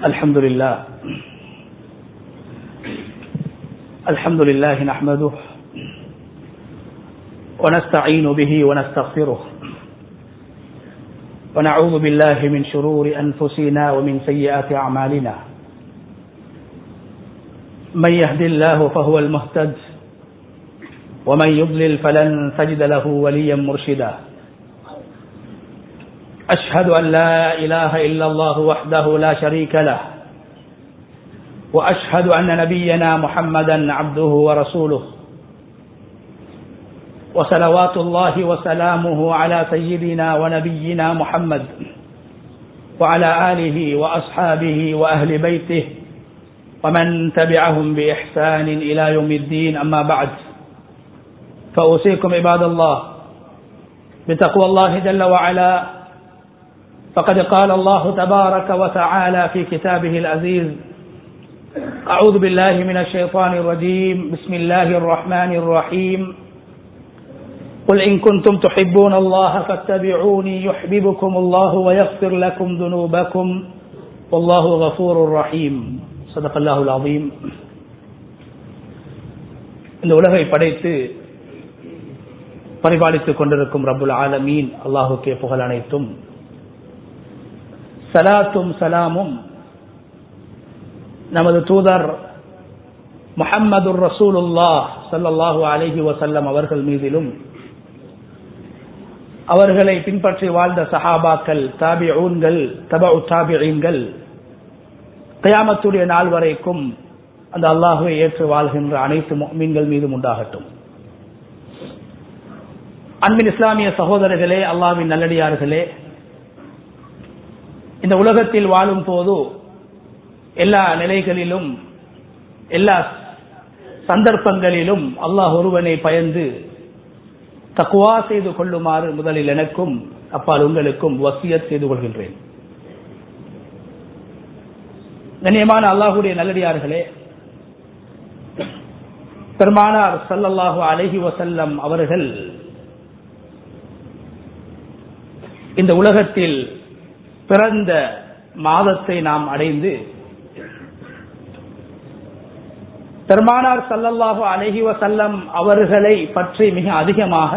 الحمد لله الحمد لله نحمده ونستعين به ونستغفره ونعوذ بالله من شرور أنفسنا ومن سيئات أعمالنا من يهد الله فهو المهتد ومن يضلل فلن تجد له وليا مرشدا أشهد أن لا إله إلا الله وحده لا شريك له وأشهد أن نبينا محمدا عبده ورسوله وصلوات الله وسلامه على سيدنا ونبينا محمد وعلى آله وأصحابه وأهل بيته ومن تبعهم بإحسان إلى يوم الدين أما بعد فأوصيكم عباد الله بتقوى الله جل وعلا فقد قال الله تبارك وتعالى في كتابه العزيز أعوذ بالله من الشيطان الرجيم بسم الله الرحمن الرحيم قل إن كنتم تحبون الله فاتبعوني يحببكم الله ويغفر لكم ذنوبكم والله غفور رحيم صدق الله العظيم இந்த உலகை படைத்து பரிபாலித்துக் கொண்டிருக்கும் ரபுல் ஆலமீன் அல்லாஹுக்கே புகழ் அனைத்தும் சலாத்தும் சலாமும் நமது தூதர் முஹம்மது ரசூலுல்லாஹ் சல்லல்லாஹு அலஹி வசல்லம் அவர்கள் மீதிலும் அவர்களை பின்பற்றி வாழ்ந்த சஹாபாக்கள் தாபி ஊன்கள் தப தாபிகள் கயாமத்துடைய நாள் வரைக்கும் அந்த அல்லாஹுவை ஏற்று வாழ்கின்ற அனைத்து மீன்கள் மீதும் உண்டாகட்டும் அன்பின் இஸ்லாமிய சகோதரர்களே அல்லாவின் நல்லடியார்களே இந்த உலகத்தில் வாழும் போது எல்லா நிலைகளிலும் எல்லா சந்தர்ப்பங்களிலும் அல்லாஹ் ஒருவனை பயந்து தக்குவா செய்து கொள்ளுமாறு முதலில் எனக்கும் அப்பால் உங்களுக்கும் வசியத் செய்து கொள்கின்றேன் கண்ணியமான அல்லாஹுடைய நல்லடியார்களே பெருமானார் சல்லல்லாஹு அலஹி வசல்லம் அவர்கள் இந்த உலகத்தில் பிறந்த மாதத்தை நாம் அடைந்து பெருமானார் சல்லல்லாஹு அலஹி வசல்லம் அவர்களை பற்றி மிக அதிகமாக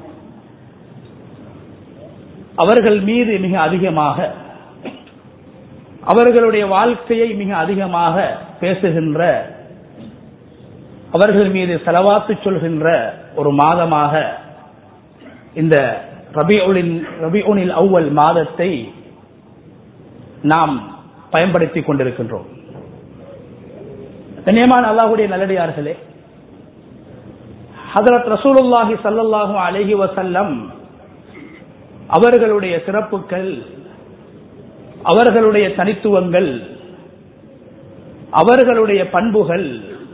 அவர்கள் மீது மிக அதிகமாக அவர்களுடைய வாழ்க்கையை மிக அதிகமாக பேசுகின்ற அவர்கள் மீது செலவாத்து சொல்கின்ற ஒரு மாதமாக இந்த ரபிஉலின் ரபிஉனில் அவ்வல் மாதத்தை நாம் பயன்படுத்திக் கொண்டிருக்கின்றோம் கண்ணியமான அல்லாஹுடைய நல்லடியார்களே ஹதரத் ரசூலுல்லாஹி சல்லல்லாஹு அலஹி வசல்லம் அவர்களுடைய சிறப்புகள் அவர்களுடைய தனித்துவங்கள் அவர்களுடைய பண்புகள்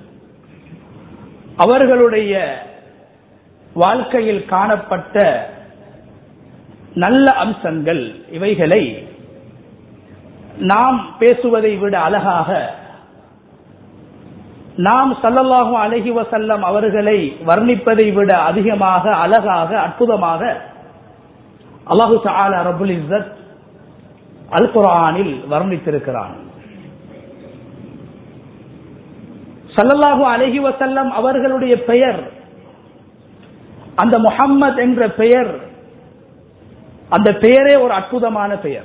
அவர்களுடைய வாழ்க்கையில் காணப்பட்ட நல்ல அம்சங்கள் இவைகளை நாம் பேசுவதை விட அழகாக நாம் சல்லல்லாஹு அலஹி வசல்லம் அவர்களை வர்ணிப்பதை விட அதிகமாக அழகாக அற்புதமாக அல்லாஹு சால ரபுல் இசத் அல் குரானில் வர்ணித்திருக்கிறான் சல்லல்லாஹு அலஹி வசல்லம் அவர்களுடைய பெயர் அந்த முஹம்மத் என்ற பெயர் அந்த பெயரே ஒரு அற்புதமான பெயர்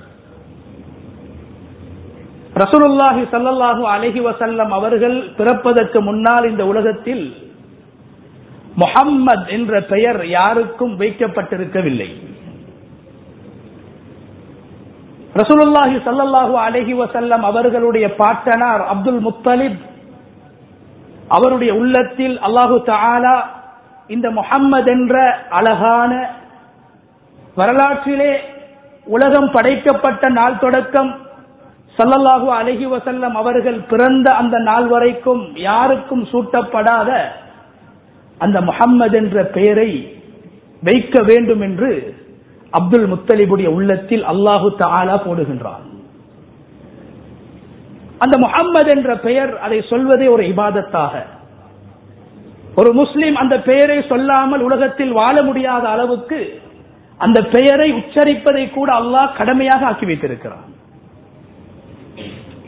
ரசூலுல்லாஹி சல்லல்லாஹு அலஹி வசல்லம் அவர்கள் பிறப்பதற்கு முன்னால் இந்த உலகத்தில் முஹம்மத் என்ற பெயர் யாருக்கும் வைக்கப்பட்டிருக்கவில்லை ரசூலுல்லாஹி சல்லல்லாஹு அலஹி வசல்லம் அவர்களுடைய பாட்டனார் அப்துல் முத்தலிப் அவருடைய உள்ளத்தில் அல்லாஹு தாலா இந்த முஹம்மது என்ற அழகான வரலாற்றிலே உலகம் படைக்கப்பட்ட நாள் தொடக்கம் சல்லல்லாஹு அலஹி வசல்லம் அவர்கள் பிறந்த அந்த நாள் வரைக்கும் யாருக்கும் சூட்டப்படாத அந்த முஹம்மது என்ற பெயரை வைக்க வேண்டும் என்று அப்துல் முத்தலிபுடைய உள்ளத்தில் அல்லாஹு தாலா போடுகின்றான் அந்த முஹம்மது என்ற பெயர் அதை சொல்வதே ஒரு இபாதத்தாக ஒரு முஸ்லிம் அந்த பெயரை சொல்லாமல் உலகத்தில் வாழ முடியாத அளவுக்கு அந்த பெயரை உச்சரிப்பதை கூட அல்லாஹ் கடமையாக ஆக்கி வைத்திருக்கிறான்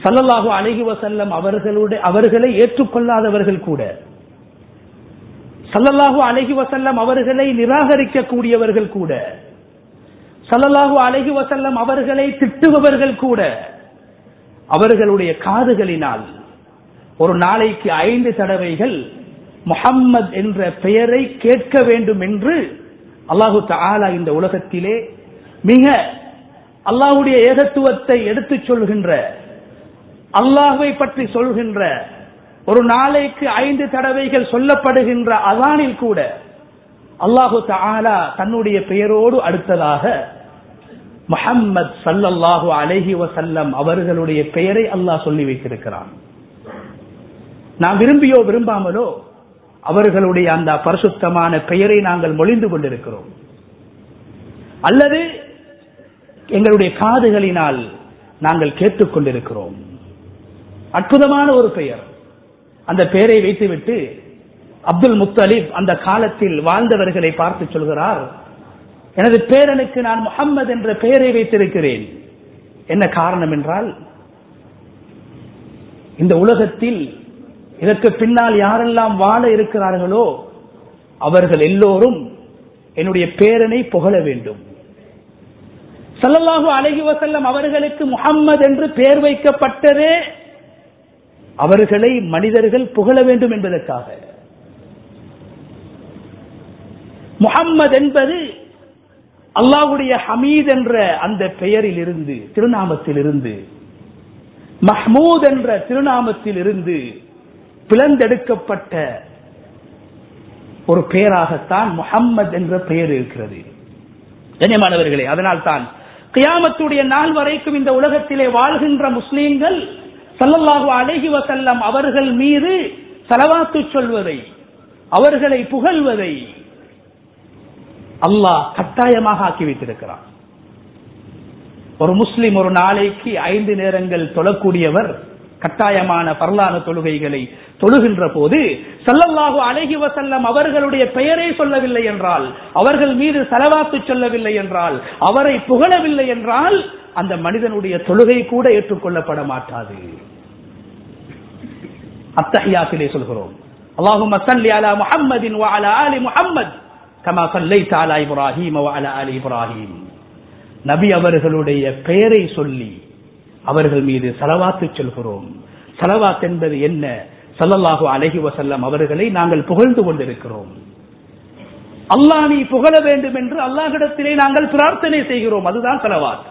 சல்லல்லாஹு அலைஹி வசல்லம் அவர்களுடைய அவர்களை ஏற்றுக்கொள்ளாதவர்கள் கூட சல்லல்லாஹு அலைஹி வசல்லம் அவர்களை நிராகரிக்கக்கூடியவர்கள் கூட சல்லல்லாஹு அலைஹி வசல்லம் அவர்களை திட்டுபவர்கள் கூட அவர்களுடைய காதுகளினால் ஒரு நாளைக்கு ஐந்து தடவைகள் முஹம்மத் என்ற பெயரை கேட்க வேண்டும் என்று அல்லாஹு தாலா இந்த உலகத்திலே மிக அல்லாஹுடைய ஏகத்துவத்தை எடுத்துச் சொல்கின்ற அல்லாஹுவை பற்றி சொல்கின்ற ஒரு நாளைக்கு ஐந்து தடவைகள் சொல்லப்படுகின்ற அதானில் கூட அல்லாஹு தாலா தன்னுடைய பெயரோடு அடுத்ததாக முஹம்மத் சல்லல்லாஹு அலைஹி வசல்லம் அவர்களுடைய பெயரை அல்லாஹ் சொல்லி வைத்திருக்கிறான் நாம் விரும்பியோ விரும்பாமலோ அவர்களுடைய அந்த பரிசுத்தமான பெயரை நாங்கள் மொழிந்து கொண்டிருக்கிறோம் அல்லது எங்களுடைய காதுகளினால் நாங்கள் கேட்டுக்கொண்டிருக்கிறோம் அற்புதமான ஒரு பெயர் அந்த பெயரை வைத்துவிட்டு அப்துல் முத்தலிப் அந்த காலத்தில் வாழ்ந்தவர்களை பார்த்து சொல்கிறார் எனது பேரனுக்கு நான் முகம்மது என்ற பெயரை வைத்திருக்கிறேன் என்ன காரணம் என்றால் இந்த உலகத்தில் இதற்கு பின்னால் யாரெல்லாம் வாழ இருக்கிறார்களோ அவர்கள் எல்லோரும் என்னுடைய பேரனை புகழ வேண்டும் சல்லல்லாஹு அலஹி வசல்லம் அவர்களுக்கு முகம்மது என்று பெயர் வைக்கப்பட்டதே அவர்களை மனிதர்கள் புகழ வேண்டும் என்பதற்காக முகம்மது என்பது அல்லாஹுடைய ஹமீத் என்ற அந்த பெயரில் இருந்து திருநாமத்தில் இருந்து மஹ்மூத் என்ற திருநாமத்தில் இருந்து பிளந்தெடுக்கப்பட்ட ஒரு பெயராகத்தான் முகம்மது என்ற பெயர் இருக்கிறது கண்ணியமானவர்களே அதனால் தான் கியாமத்துடைய நாள் வரைக்கும் இந்த உலகத்திலே வாழ்கின்ற முஸ்லீம்கள் சல்லல்லாஹு அலஹி வசல்லம் அவர்கள் மீது செலவாத்து சொல்வதை அவர்களை புகழ்வதை அல்லாஹ் கட்டாயமாக ஆக்கி வைத்திருக்கிறார் ஒரு முஸ்லிம் ஒரு நாளைக்கு ஐந்து நேரங்கள் தொழக்கூடியவர் கட்டாயமான பரலான தொழுகைகளை தொழுகின்ற போது சல்லல்லாஹு அழகி வசல்லம் அவர்களுடைய பெயரை சொல்லவில்லை என்றால் அவர்கள் மீது செலவாத்து சொல்லவில்லை என்றால் அவரை புகழவில்லை என்றால் அந்த மனிதனுடைய தொழுகை கூட ஏற்றுக்கொள்ளப்பட மாட்டாது அத்தஹியாத்திலே சொல்கிறோம் அல்லாஹும் சல்லி அலா முஹம்மதின் வ அலா ஆலி முஹம்மத் கமா சல்லைத அலா இப்ராஹீம் வ அலா ஆலி இப்ராஹீம் நபி அவர்களுடைய பெயரை சொல்லி அவர்கள் மீது சலவாத்து சொல்கிறோம் சலவாத் என்பது என்ன சல்லல்லாஹு அலஹி வசல்லம் அவர்களை நாங்கள் புகழ்ந்து கொண்டிருக்கிறோம் அல்லாஹ் நீ புகழ வேண்டும் என்று அல்லாஹிடத்திலே நாங்கள் பிரார்த்தனை செய்கிறோம் அதுதான் சலவாத்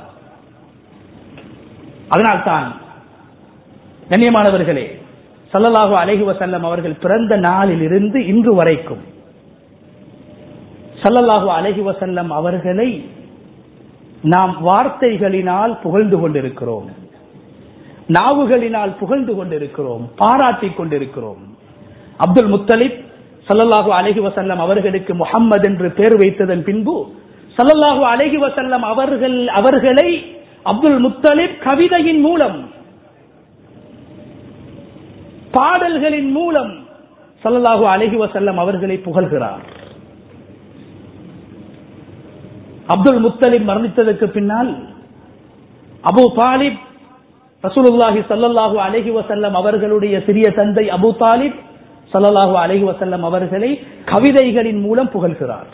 அதனால்தான் கண்ணியமானவர்களே சல்லல்லாஹு அலஹி வசல்லம் அவர்கள் பிறந்த நாளில் இருந்து இன்று வரைக்கும் சல்லல்லாஹு அலஹி வசல்லம் அவர்களை நாம் வார்த்தைகளினால் புகழ்ந்து கொண்டிருக்கிறோம் நாவுகளினால் புகழ்ந்து கொண்டிருக்கிறோம் பாராட்டிக் கொண்டிருக்கிறோம் அப்துல் முத்தலிப் சல்லல்லாஹு அலஹி வசல்லம் அவர்களுக்கு முகம்மது என்று பெயர் வைத்ததன் பின்பு சல்லல்லாஹு அலஹி வசல்லம் அவர்கள் அவர்களை அப்துல் முத்தலிப் கவிதையின் மூலம் பாடல்களின் மூலம் சல்லல்லாஹு அலஹி வசல்லம் அவர்களை புகழ்கிறார் அப்துல் முத்தலிப் மரணித்ததற்கு பின்னால் அபு தாலிப் ரசூலுல்லாஹி சல்லல்லாஹு அலஹி வசல்லம் அவர்களுடைய சிறிய தந்தை அபு தாலிப் சல்லல்லாஹு அலஹி வசல்லம் அவர்களை கவிதைகளின் மூலம் புகழ்கிறார்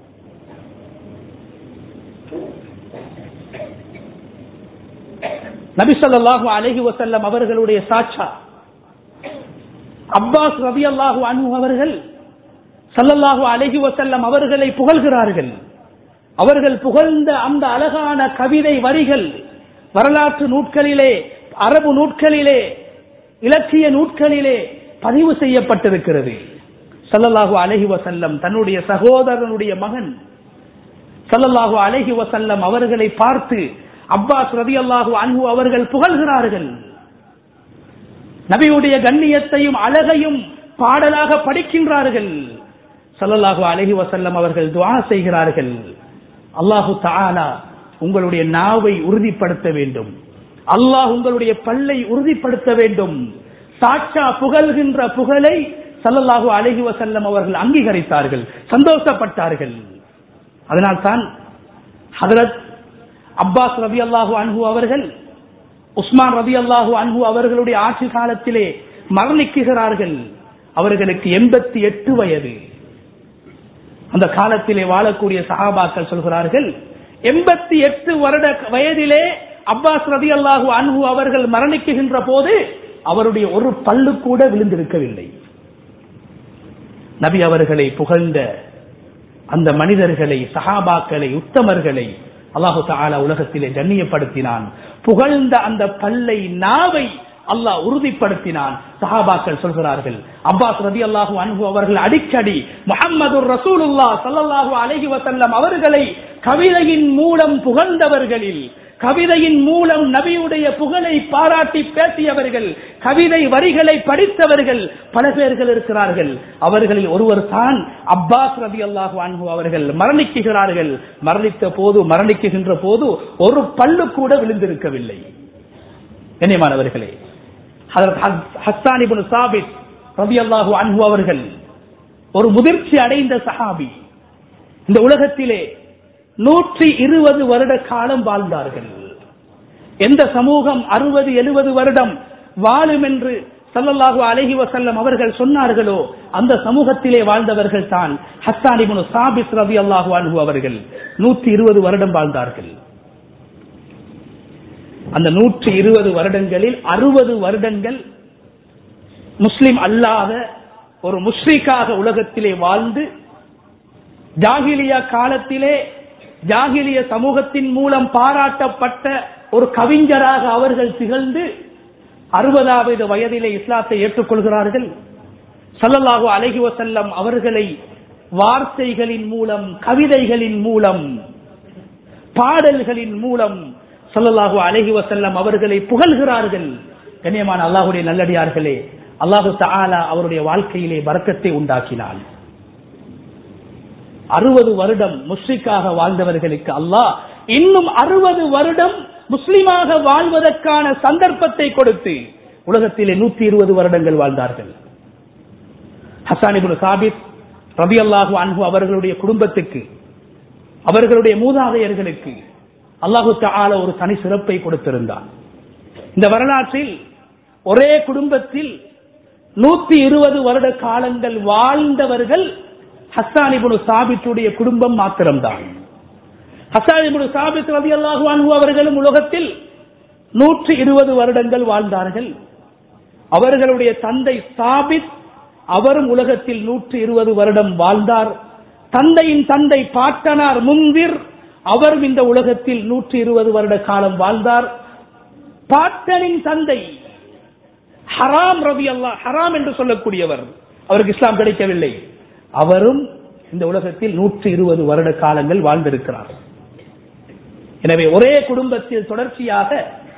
நபி சொல்லாஹு அலஹி வசல்லம் அவர்களுடைய சாட்சா அப்பாஸ் ரவி அல்லாஹு அனு அவர்கள் சல்லல்லாஹு அலஹி வசல்லம் அவர்களை புகழ்கிறார்கள் அவர்கள் புகழ்ந்த அந்த அழகான கவிதை வரிகள் வரலாற்று நூட்களிலே அரபு நூட்களிலே இலக்கிய நூட்களிலே பதிவு செய்யப்பட்டிருக்கிறது சல்லல்லாஹு அலஹி வசல்லம் தன்னுடைய சகோதரனுடைய மகன் சல்லல்லாஹு அலஹி வசல்லம் அவர்களை பார்த்து அப்பாஸ் ரதி அல்லாஹு அன்பு அவர்கள் புகழ்கிறார்கள் நபியுடைய கண்ணியத்தையும் அழகையும் பாடலாக படிக்கின்றார்கள் சல்லல்லாஹு அலஹி வசல்லம் அவர்கள் துவா செய்கிறார்கள் அல்லாஹு தாலா உங்களுடைய நாவை உறுதிப்படுத்த வேண்டும் அல்லாஹ் உங்களுடைய பல்லை உறுதிப்படுத்த வேண்டும் சாட்சா புகழ்கின்ற புகழை சல்லல்லாஹு அலஹி வசல்லம் அவர்கள் அங்கீகரித்தார்கள் சந்தோஷப்பட்டார்கள் அதனால் தான் ஹதரத் அப்பாஸ் ரபி அல்லாஹு அன்ஹு அவர்கள் உஸ்மான் ரதி அல்லாஹு அன்பு அவர்களுடைய ஆட்சி காலத்திலே மரணிக்குகிறார்கள் அவர்களுக்கு எண்பத்தி எட்டு வயது அந்த காலத்திலே வாழக்கூடிய சஹாபாக்கள் சொல்கிறார்கள் எண்பத்தி எட்டு வருட வயதிலே அப்பாஸ் ரதி அல்லாஹு அன்பு அவர்கள் மரணிக்குகின்ற போது அவருடைய ஒரு பல்லு கூட விழுந்திருக்கவில்லை நபி அவர்களை புகழ்ந்த அந்த மனிதர்களை சஹாபாக்களை உத்தமர்களை அல்லாஹு தாலா உலகத்திலே கண்ணியப்படுத்தினான் புகழ்ந்த அந்த பல்லை நாவை அல்லாஹ் உறுதிப்படுத்தினான் சஹாபாக்கள் சொல்கிறார்கள் அப்பாஸ் ரதி அல்லாஹு அன்பு அவர்கள் அடிக்கடி முகம்மது ரசூலுல்லா சல்லல்லாஹு அலைஹி வசல்லம் அவர்களை கவிதையின் மூலம் புகழ்ந்தவர்களில் கவிதையின் மூலம் நபியுடைய புகழை பாராட்டி பேசியவர்கள் கவிதை வரிகளை படித்தவர்கள் பல பேர்கள் இருக்கிறார்கள் அவர்களில் ஒருவர் தான் அப்பாஸ் ரபி அல்லாஹு அன்பு அவர்கள் மரணிக்குகிறார்கள் மரணித்த போது மரணிக்குகின்ற போது ஒரு பல்லு கூட விழுந்திருக்கவில்லை கண்ணியமானவர்களே ஹஸ்தானிபுன் சாபித் ரபி அல்லாஹு அன்பு அவர்கள் ஒரு முதிர்ச்சி அடைந்த சஹாபி இந்த உலகத்திலே நூற்றி இருபது வருட காலம் வாழ்ந்தார்கள் எந்த சமூகம் அறுபது எழுபது வருடம் வாழும் என்று சல்லல்லாஹு அலஹி வசல்லம் அவர்கள் சொன்னார்களோ அந்த சமூகத்திலே வாழ்ந்தவர்கள் தான் ஹஸ்தானிபுன் சாபித் ரபி அல்லாஹு அன்பு அவர்கள் நூற்றி இருபது வருடம் வாழ்ந்தார்கள் அந்த நூற்றி இருபது வருடங்களில் அறுபது வருடங்கள் முஸ்லிம் அல்லாத ஒரு முஸ்லிக்காக உலகத்திலே வாழ்ந்து ஜாகிலியா காலத்திலே ஜாகிலிய சமூகத்தின் மூலம் பாராட்டப்பட்ட ஒரு கவிஞராக அவர்கள் திகழ்ந்து அறுபதாவது வயதிலே இஸ்லாத்தை ஏற்றுக்கொள்கிறார்கள் சல்லல்லாஹு அலஹி வசல்லம் அவர்களை வார்த்தைகளின் மூலம் கவிதைகளின் மூலம் பாடல்களின் மூலம் சல்லல்லாஹு அலஹி வசல்லம் அவர்களை புகழ்கிறார்கள் கண்ணியமான அல்லாஹுடைய நல்லடியார்களே அல்லாஹு தாலா அவருடைய வாழ்க்கையிலே வரக்கத்தை உண்டாக்கினான் அறுபது வருடம் முஸ்லிக்காக வாழ்ந்தவர்களுக்கு அல்லாஹ் இன்னும் அறுபது வருடம் முஸ்லிமாக வாழ்வதற்கான சந்தர்ப்பத்தை கொடுத்து உலகத்திலே நூத்தி இருபது வருடங்கள் வாழ்ந்தார்கள் ஹசானிபுல் சாபித் ரபி அல்லாஹு அன்பு அவர்களுடைய குடும்பத்துக்கு அவர்களுடைய மூதாதையர்களுக்கு அல்லாஹு தால ஒரு தனி சிறப்பை கொடுத்திருந்தான் இந்த வரலாற்றில் ஒரே குடும்பத்தில் நூத்தி இருபது வருட காலங்கள் வாழ்ந்தவர்கள் ஹஸ்தானிபுனு சாபித்துடைய குடும்பம் மாத்திரம்தான் ஹஸ்தானிபுனு சாபித் ரவி அல்லாஹு அன்பு அவர்களும் உலகத்தில் நூற்றி இருபது வருடங்கள் வாழ்ந்தார்கள் அவர்களுடைய தந்தை சாபித் அவரும் உலகத்தில் நூற்றி இருபது வருடம் வாழ்ந்தார் தந்தையின் தந்தை பாட்டனார் முன்விர் அவரும் இந்த உலகத்தில் நூற்றி இருபது வருட காலம் வாழ்ந்தார் பாட்டனின் தந்தை ஹராம் ரவி அல்லா ஹராம் என்று சொல்லக்கூடியவர் அவருக்கு இஸ்லாம் கிடைக்கவில்லை அவரும் இந்த உலகத்தில் நூற்றி இருபது வருட காலங்கள் வாழ்ந்திருக்கிறார் எனவே ஒரே குடும்பத்தில் தொடர்ச்சியாக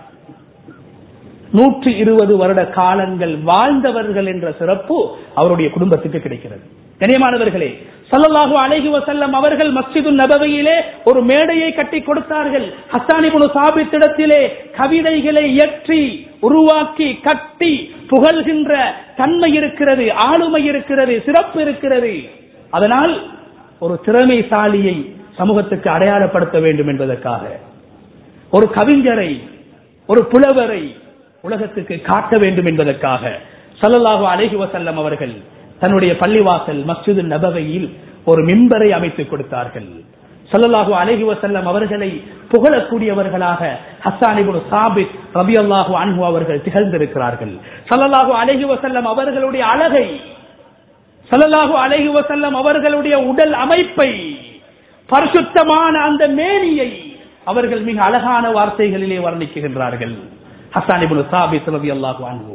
நூற்றி இருபது வருட காலங்கள் வாழ்ந்தவர்கள் என்ற சிறப்பு அவருடைய குடும்பத்துக்கு கிடைக்கிறது கனியமானவர்களே சல்லல்லாஹு அலைஹி வசல்லம் அவர்கள் மஸ்ஜிது நபவையிலே ஒரு மேடையை கட்டி கொடுத்தார்கள் ஹஸ்தானிபுனு சாபித்திடத்திலே கவிதைகளை இயற்றி உருவாக்கி கட்டி புகழ்கின்ற தன்மை இருக்கிறது ஆளுமை இருக்கிறது சிறப்பு இருக்கிறது அதனால் ஒரு திறமைசாலியை சமூகத்துக்கு அடையாளப்படுத்த வேண்டும் என்பதற்காக ஒரு கவிஞரை ஒரு புலவரை உலகத்துக்கு காட்ட வேண்டும் என்பதற்காக சல்லல்லாஹு அலைஹி வசல்லம் அவர்கள் தன்னுடைய பள்ளிவாசல் மஸ்ஜிது நபவையில் ஒரு மிம்பரை அமைத்துக் கொடுத்தார்கள் சல்லல்லாஹு அலைஹி வசல்லம் அவர்களை புகழக்கூடியவர்களாக ஹஸ்ஸானிபுன் சாபித் ரபி அல்லாஹு அன்ஹு அவர்கள் திகழ்ந்திருக்கிறார்கள் சல்லல்லாஹு அலைஹி வசல்லம் அவர்களுடைய அழகை சல்லல்லாஹு அலைஹி வசல்லம் அவர்களுடைய உடல் அமைப்பை பரிசுத்தமான அந்த மேனியை அவர்கள் மிக அழகான வார்த்தைகளிலே வர்ணிக்குகின்றார்கள் ஹஸ்ஸானிபுன் சாபித் ரபி அல்லாஹு அன்ஹு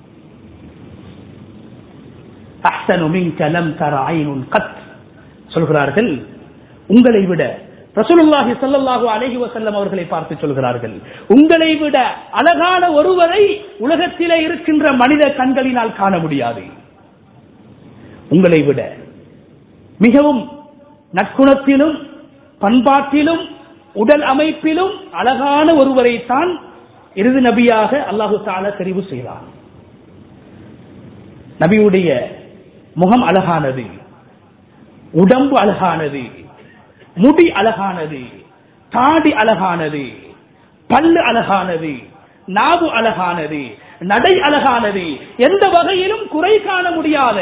அஹ்சனு மின்க லம் தர ஐனுன் கத் சொல்கிறார்கள் உங்களை விட ரசூலுல்லாஹி ஸல்லல்லாஹு அலைஹி வஸல்லம் அவர்களை பார்த்து சொல்கிறார்கள் உங்களை விட அழகான ஒருவரை உலகத்திலே இருக்கின்ற மனித கண்களினால் காண முடியாது உங்களை விட மிகவும் நற்குணத்திலும் பண்பாட்டிலும் உடல் அமைப்பிலும் அழகான ஒருவரை தான் இறுதி நபியாக அல்லாஹு தாலா தெரிவு செய்தார் நபியுடைய முகம் அழகானது உடம்பு அழகானது முடி அழகானது தாடி அழகானது பல்லு அழகானது நாவு அழகானது நடை அழகானது எந்த வகையிலும் குறை காண முடியாத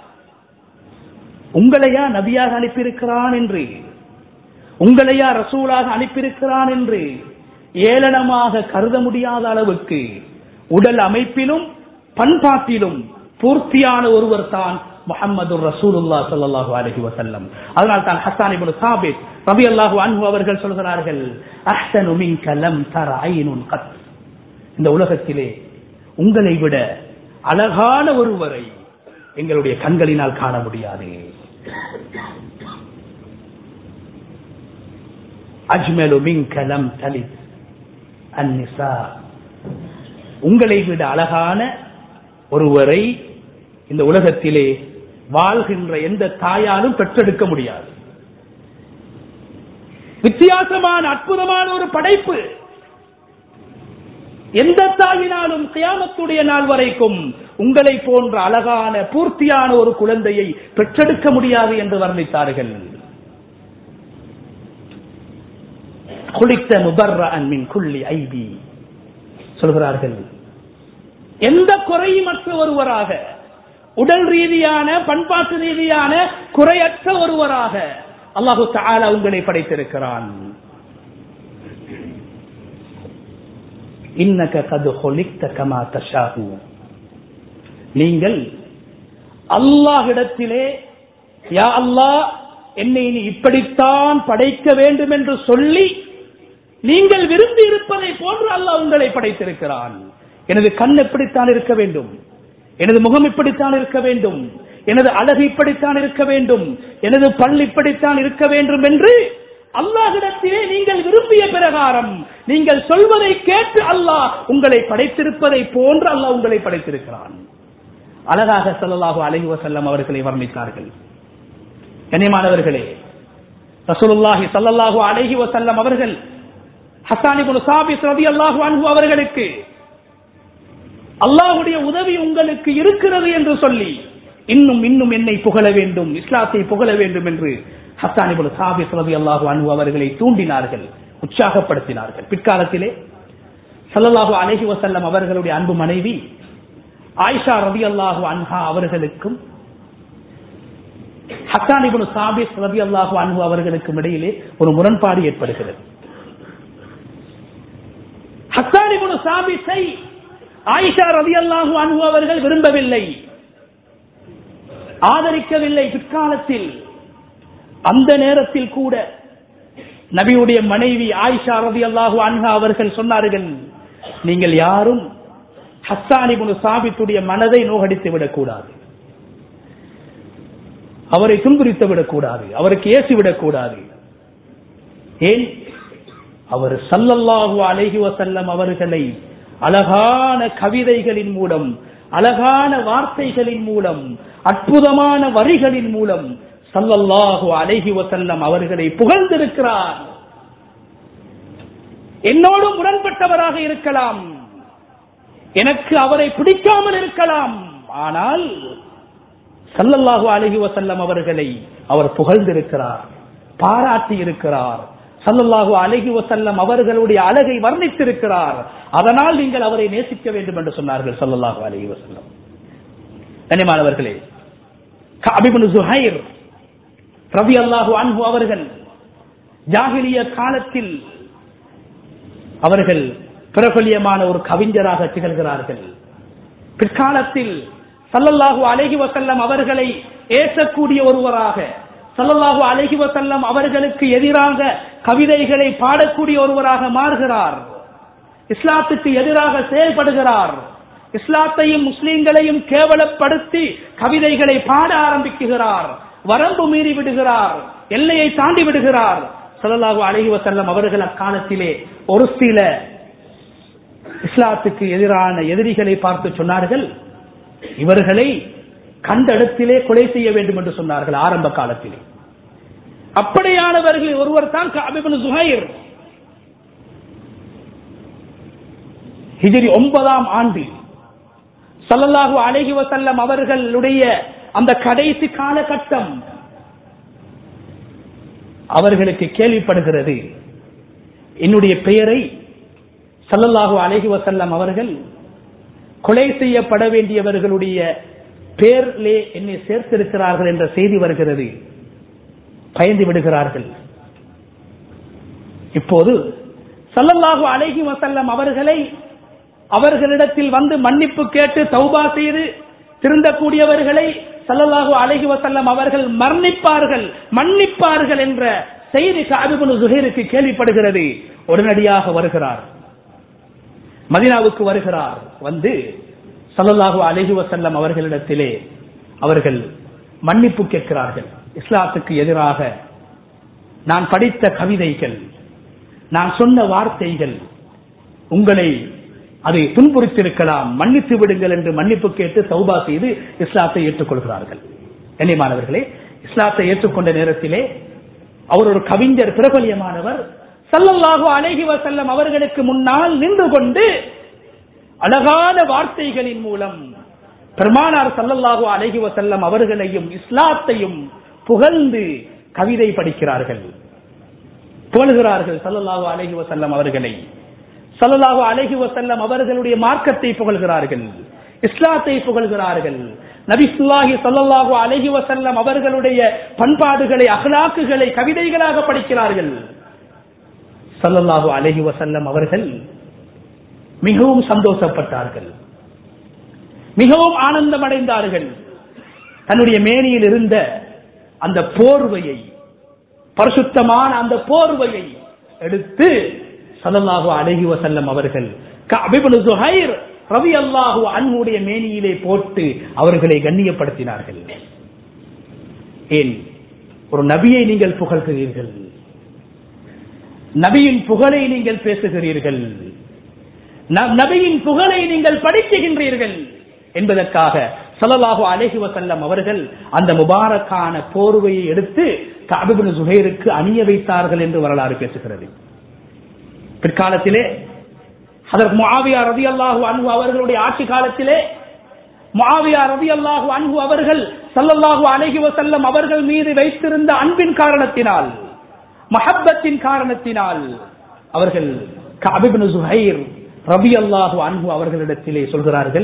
உங்களையா நபியாக அனுப்பியிருக்கிறான் என்று உங்களையா ரசூலாக அனுப்பியிருக்கிறான் என்று ஏளனமாக கருத முடியாத அளவுக்கு உடல் அமைப்பிலும் பண்பாட்டிலும் பூர்த்தியான ஒருவர் தான் முகமது ரசூலுல்லா ஸல்லல்லாஹு அலைஹி வஸல்லம் அதனால் தான் ஹஸ்ஸான் இப்னு சாபித் ரலியல்லாஹு அன்ஹு அவர்கள் சொல்கிறார்கள் அஹ்சனு மின்க லம் தர ஐனுன் கத் இந்த உலகத்திலே உங்களை விட அழகான ஒருவரை எங்களுடைய கண்களினால் காண முடியாது அஜ்மலு மின்க லம் தலித் அந்நிசா உங்களை விட அழகான ஒருவரை இந்த உலகத்திலே வாழ்கின்ற எந்த தாயாலும் பெற்றெடுக்க முடியாது வித்தியாசமான அற்புதமான ஒரு படைப்பு எந்த தாயினாலும் கியாமத்துடைய நாள் வரைக்கும் உங்களை போன்ற அழகான பூர்த்தியான ஒரு குழந்தையை பெற்றெடுக்க முடியாது என்று வர்ணித்தார்கள் குளித்த முபர்ர அன்மின் குள்ளி ஐபி சொல்கிறார்கள் எந்த குறையுமற்ற ஒருவராக உடல் ரீதியான பண்பாட்டு ரீதியான குறையற்ற ஒருவராக அல்லாஹு தாலா உங்களை படைத்திருக்கிறான் இன்னக கது ஹொலிக்த கமா தஷாஹு நீங்கள் அல்லாஹிடத்திலே யா அல்லாஹ் என்னை நீ இப்படித்தான் படைக்க வேண்டும் என்று சொல்லி நீங்கள் விரும்பி இருப்பதை போன்று அல்லாஹ் உங்களை படைத்திருக்கிறான் எனது கண் எப்படித்தான் இருக்க வேண்டும் எனது முகம் இப்படித்தான் இருக்க வேண்டும் எனது அழகு இப்படித்தான் இருக்க வேண்டும் எனது பல் இப்படித்தான் இருக்க வேண்டும் என்று அல்லாஹிடத்திலே நீங்கள் விரும்பிய பிரகாரம் நீங்கள் சொல்வதை கேட்டு அல்லாஹ் உங்களை படைத்திருப்பதை போன்று அல்லாஹ் உங்களை படைத்திருக்கிறான் அழகாக ஸல்லல்லாஹு அலைஹி வஸல்லம் அவர்களை வர்ணித்தார்கள் கண்ணியமானவர்களே ரசூலுல்லாஹி ஸல்லல்லாஹு அலைஹி வஸல்லம் அவர்கள் ஹஸ்ஸான் இப்னு சாபித் ரலியல்லாஹு அன்ஹு அவர்களுக்கு அல்லாஹ்வுடைய உதவி உங்களுக்கு இருக்கிறது என்று சொல்லி இன்னும் இன்னும் என்னை புகழ வேண்டும் இஸ்லாத்தை புகழ வேண்டும் என்று ஹஸ்ஸான் இப்னு சாபித் ரலியல்லாஹு அன்ஹு அவர்களை தூண்டினார்கள் உற்சாகப்படுத்தினார்கள் பிற்காலத்திலே ஸல்லல்லாஹு அலைஹி வஸல்லம் அவர்களுடைய அன்பு மனைவி ஆயிஷா ரலியல்லாஹு அன்ஹா அவர்களுக்கும் ஹஸ்ஸான் இப்னு சாபித் ரலியல்லாஹு அன்ஹு அவர்களுக்கும் இடையிலே ஒரு முரண்பாடு ஏற்படுகிறது ஹஸ்ஸான் இப்னு சாபித்தை ஆயிஷா ரலியல்லாஹு அன்ஹு அவர்கள் விரும்பவில்லை ஆதரிக்கவில்லை பிற்காலத்தில் அந்த நேரத்தில் கூட நபியுடைய மனைவி ஆயிஷா ரலியல்லாஹு அன்ஹா அவர்கள் சொன்னார்கள் நீங்கள் யாரும் ஹஸ்ஸான் இப்னு சாபித்துடைய மனதை நோகடித்து விடக்கூடாது அவரை துன்புரித்து விடக்கூடாது அவருக்கு ஏசி விடக்கூடாது ஏன் அவர் சல்லல்லாஹு அலைஹி வசல்லம் அவர்களை அழகான கவிதைகளின் மூலம் அழகான வார்த்தைகளின் மூலம் அற்புதமான வரிகளின் மூலம் சல்லல்லாஹு அலைஹி வசல்லம் அவர்களை புகழ்ந்திருக்கிறார் என்னோடு முரண்பட்டவராக இருக்கலாம் எனக்கு அவரை பிடிக்காமல் இருக்கலாம் ஆனால் சல்லல்லாஹு அலைஹி வசல்லம் அவர்களை அவர் புகழ்ந்திருக்கிறார் பாராட்டி இருக்கிறார் சல்லல்லாஹு அலைஹி வசல்லம் அவர்களுடைய அழகை வர்ணித்திருக்கிறார் அதனால் நீங்கள் அவரை நேசிக்க வேண்டும் என்று சொன்னார்கள் சல்லல்லாஹு அலைஹி வசல்லம் கனிமானவர்களே அபிபுன் சுஹைர் ரவி அல்லாஹு அன்பு அவர்கள் ஜாகிலிய காலத்தில் அவர்கள் பிரபல்யமான ஒரு கவிஞராக திகழ்கிறார்கள் பிற்காலத்தில் சல்லல்லாஹு அலைஹி வசல்லம் அவர்களை ஏற்றக்கூடிய ஒருவராக சல்லல்லாஹு அலைஹி வசல்லம் அவர்களுக்கு எதிராக கவிதைகளை பாடக்கூடிய ஒருவராக மாறுகிறார் இஸ்லாத்துக்கு எதிராக செயல்படுகிறார் இஸ்லாத்தையும் முஸ்லிம்களையும் கேவலப்படுத்தி கவிதைகளை பாட ஆரம்பிக்குகிறார் வரம்பு மீறி விடுகிறார் எல்லையை தாண்டி விடுகிறார் சல்லல்லாஹு அலைஹி வசல்லம் அவர்கள் அக்காலத்திலே ஒரு சில இஸ்லாத்துக்கு எதிரான எதிரிகளை பார்த்து சொன்னார்கள் இவர்களை கண்ட இடத்திலே கொலை செய்ய வேண்டும் என்று சொன்னார்கள் ஆரம்ப காலத்திலே அப்படியானவர்கள் ஒருவர் தான் காபிபன் சுஹைர் ஹிஜரி ஒன்பதாம் ஆண்டு சல்லல்லாஹு அலைஹி வசல்லம் அவர்களுடைய அந்த கடைசி காலகட்டம் அவர்களுக்கு கேள்விப்படுகிறது என்னுடைய பெயரை சல்லல்லாஹு அலைஹி வசல்லம் அவர்கள் கொலை செய்யப்பட வேண்டியவர்களுடைய பேரிலே என்னை சேர்த்திருக்கிறார்கள் என்ற செய்தி வருகிறது பயந்து விடுகிறார்கள் இப்போது சல்லல்லாஹு அலைஹி வசல்லம் அவர்களை அவர்களிடத்தில் வந்து மன்னிப்பு கேட்டு தௌபா செய்து திருந்தக்கூடியவர்களை சல்லல்லாஹு அலைஹி வசல்லம் அவர்கள் மரணிப்பார்கள் மன்னிப்பார்கள் என்ற செய்தி காபிபுல் ஜுஹைருக்கு கேள்விப்படுகிறது உடனடியாக வருகிறார் மதினாவுக்கு வருகிறார் வந்து சல்லல்லாஹு அலைஹி வசல்லம் அவர்களிடத்திலே அவர்கள் மன்னிப்பு கேட்கிறார்கள் இஸ்லாத்துக்கு எதிராக நான் படித்த கவிதைகள் நான் சொன்ன வார்த்தைகள் உங்களை அதை துன்புறுத்திருக்கலாம் மன்னித்து விடுங்கள் என்று மன்னிப்பு கேட்டு சௌபா செய்து இஸ்லாத்தை ஏற்றுக்கொள்கிறார்கள் கண்ணியமானவர்களே இஸ்லாத்தை ஏற்றுக்கொண்ட நேரத்திலே அவர் ஒரு கவிஞர் பிரபல்யமானவர் சல்லல்லாஹு அலைஹி வசல்லம் அவர்களுக்கு முன்னால் நின்று கொண்டு அழகான வார்த்தைகளின் மூலம் பெருமானார் சல்லல்லாஹு அலைஹி வசல்லம் அவர்களையும் இஸ்லாத்தையும் புகழ்ந்து கவிதை படிக்கிறார்கள் புகழ்கிறார்கள் சல்லல்லாஹு அலைஹி வசல்லம் அவர்களை சல்லல்லாஹு அலைஹி வசல்லம் அவர்களுடைய மார்க்கத்தை புகழ்கிறார்கள் இஸ்லாத்தை புகழ்கிறார்கள் நபிசுல்லாஹி சல்லல்லாஹு அலைஹி வசல்லம் அவர்களுடைய பண்பாடுகளை அகலாக்குகளை கவிதைகளாக படிக்கிறார்கள் சல்லல்லாஹு அலைஹி வசல்லம் அவர்கள் மிகவும் சந்தோஷப்பட்டார்கள் மிகவும் ஆனந்தம் அடைந்தார்கள் தன்னுடைய மேனியில் இருந்த அந்த போர்வையை பரிசுத்தமான அந்த போர்வையை எடுத்து சல்லல்லாஹு அலைஹி வசல்லம் அவர்கள் சுஹைர் ரவி அல்லாஹு அன்னுடைய மேனியிலே போட்டு அவர்களை கண்ணியப்படுத்தினார்கள் ஏன் ஒரு நபியை நீங்கள் புகழ்கிறீர்கள் நபியின் புகழை நீங்கள் பேசுகிறீர்கள் நபியின் புகழை நீங்கள் படிக்குகின்றீர்கள் என்பதற்காக சலலாஹு அலஹி வசல்லம் அவர்கள் அந்த முபாரக்கான போர்வையை எடுத்து காபிபின் சுஹைருக்கு அணிய வைத்தார்கள் என்று வரலாறு பேசுகிறது பிற்காலத்திலே அதற்கு முஆவியா ரதி அல்லாஹு அன்பு அவர்களுடைய ஆட்சி காலத்திலே முஆவியா ரதி அல்லாஹு அன்பு அவர்கள் சல்லல்லாஹு அலஹி வசல்லம் அவர்கள் மீது வைத்திருந்த அன்பின் காரணத்தினால் மஹப்பத்தின் காரணத்தினால் அவர்கள் காபிபின் சுஹைர் ரபி அல்லாஹு அன்பு அவர்களிடத்திலே சொல்கிறார்கள்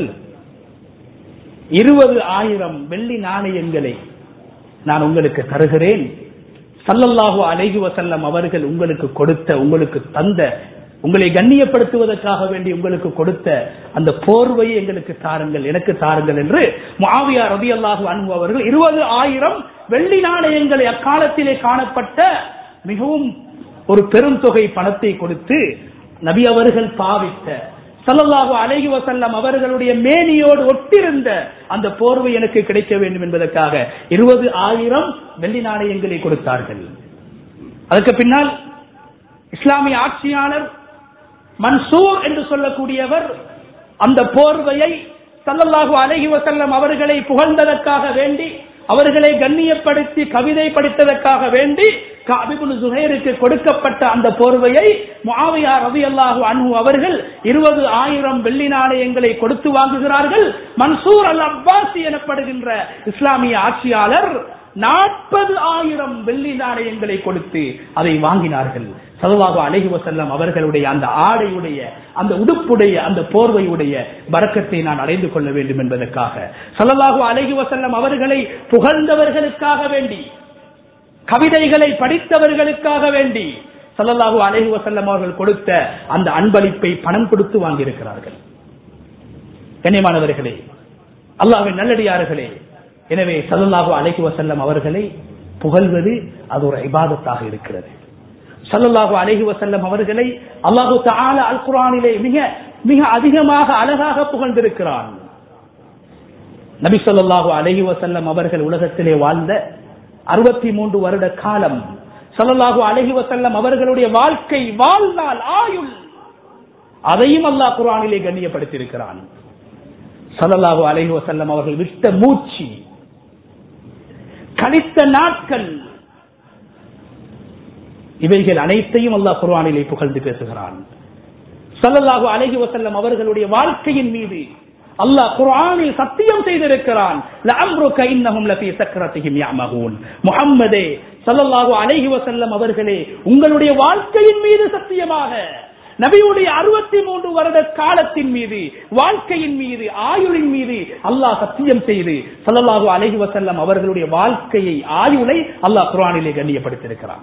இருபது ஆயிரம் வெள்ளி நாணயங்களை நான் உங்களுக்கு தருகிறேன் சல்லல்லாஹு அலைஹி வசல்லம் அவர்கள் உங்களுக்கு கொடுத்த உங்களுக்கு தந்த உங்களை கண்ணியப்படுத்துவதற்காக வேண்டி உங்களுக்கு கொடுத்த அந்த போர்வையை எங்களுக்கு தாருங்கள் எனக்கு தாருங்கள் என்று மாவியா ரபி அல்லாஹு அன்பு அவர்கள் இருபது ஆயிரம் வெள்ளி நாணயங்களை அக்காலத்திலே காணப்பட்ட மிகவும் ஒரு பெரும் தொகை பணத்தை கொடுத்து நபி அவர்கள் பாவித்த சல்லல்லாஹு அலைஹி வசல்லம் அவர்களுடைய மேனியோடு ஒட்டிருந்த அந்த போர்வை எனக்கு கிடைக்க வேண்டும் என்பதற்காக இருபது ஆயிரம் வெள்ளி நாணயங்களை கொடுத்தார்கள் அதற்கு பின்னால் இஸ்லாமிய ஆட்சியாளர் மன்சூர் என்று சொல்லக்கூடியவர் அந்த போர்வையை சல்லல்லாஹு அலைஹி வசல்லம் அவர்களை புகழ்ந்ததற்காக வேண்டி அவர்களை கண்ணியப்படுத்தி கவிதை படித்ததற்காக வேண்டி காபிபுல் சுஹைருக்கு கொடுக்கப்பட்ட அந்த போர்வையை முஆவியா ரவி அல்லாஹு அன்ஹு அவர்கள் இருபது ஆயிரம் வெள்ளி நாணயங்களை கொடுத்து வாங்குகிறார்கள் மன்சூர் அல் அப்பாசி எனப்படுகின்ற இஸ்லாமிய ஆட்சியாளர் நாற்பது ஆயிரம் வெள்ளி நாணயங்களை கொடுத்து அதை வாங்கினார்கள் சல்லாஹு அலஹி வசல்லம் அவர்களுடைய அந்த ஆடையுடைய அந்த உடுப்புடைய அந்த போர்வையுடைய பறக்கத்தை நான் அடைந்து கொள்ள வேண்டும் என்பதற்காக சல்லல்லாஹு அலஹி வசல்லம் அவர்களை புகழ்ந்தவர்களுக்காக வேண்டி கவிதைகளை படித்தவர்களுக்காக வேண்டி சல்லல்லாஹு அலஹி வசல்லம் அவர்கள் கொடுத்த அந்த அன்பளிப்பை பணம் கொடுத்து வாங்கியிருக்கிறார்கள் கண்ணியமானவர்களே அல்லாஹின் நல்லடியார்களே எனவே சல்லல்லாஹு அலைஹி வசல்லம் அவர்களை புகழ்வது அது ஒரு இபாதத்தாக இருக்கிறது சல்லல்லாஹு அலைஹி வசல்லம் அவர்களை அல்லாஹு தால அல் குரானிலே மிக மிக அதிகமாக அழகாக புகழ்ந்திருக்கிறான் நபி சொல்லாஹு அலஹி வசல்லம் அவர்கள் உலகத்திலே வாழ்ந்த அறுபத்தி மூன்று வருட காலம் சல்லல்லாஹு அலஹி வசல்லம் அவர்களுடைய வாழ்க்கை வாழ்நாள் ஆயுள் அதையும் அல்லாஹ் குரானிலே கண்ணியப்படுத்தியிருக்கிறான் சல்லல்லாஹு அலஹி வசல்லம் அவர்கள் விட்ட மூச்சு கழித்த நாட்கள் இவைகள் அனைத்தையும் அல்லாஹ் குர்ஆனிலே புகழ்ந்து பேசுகிறான் சல்லல்லாஹு அலைஹி வஸல்லம் அவர்களுடைய வாழ்க்கையின் மீது அல்லாஹ் குர்ஆனில் சத்தியம் செய்திருக்கிறான் லஅம்ருக இன்னஹும் லஃபீ சக்ரத்திஹிம் யஅமஹூன் முஹம்மதே ஸல்லல்லாஹு அலைஹி வஸல்லம் அவர்களே உங்களுடைய வாழ்க்கையின் மீது சத்தியமாக நபியுடைய அறுபத்தி மூன்று வருட காலத்தின் மீது வாழ்க்கையின் மீது ஆயுளின் மீது அல்லாஹ் சத்தியம் செய்து ஸல்லல்லாஹு அலைஹி வஸல்லம் அவர்களுடைய வாழ்க்கையை ஆயுளை அல்லாஹ் குர்ஆனிலே கண்ணியப்படுத்தியிருக்கிறான்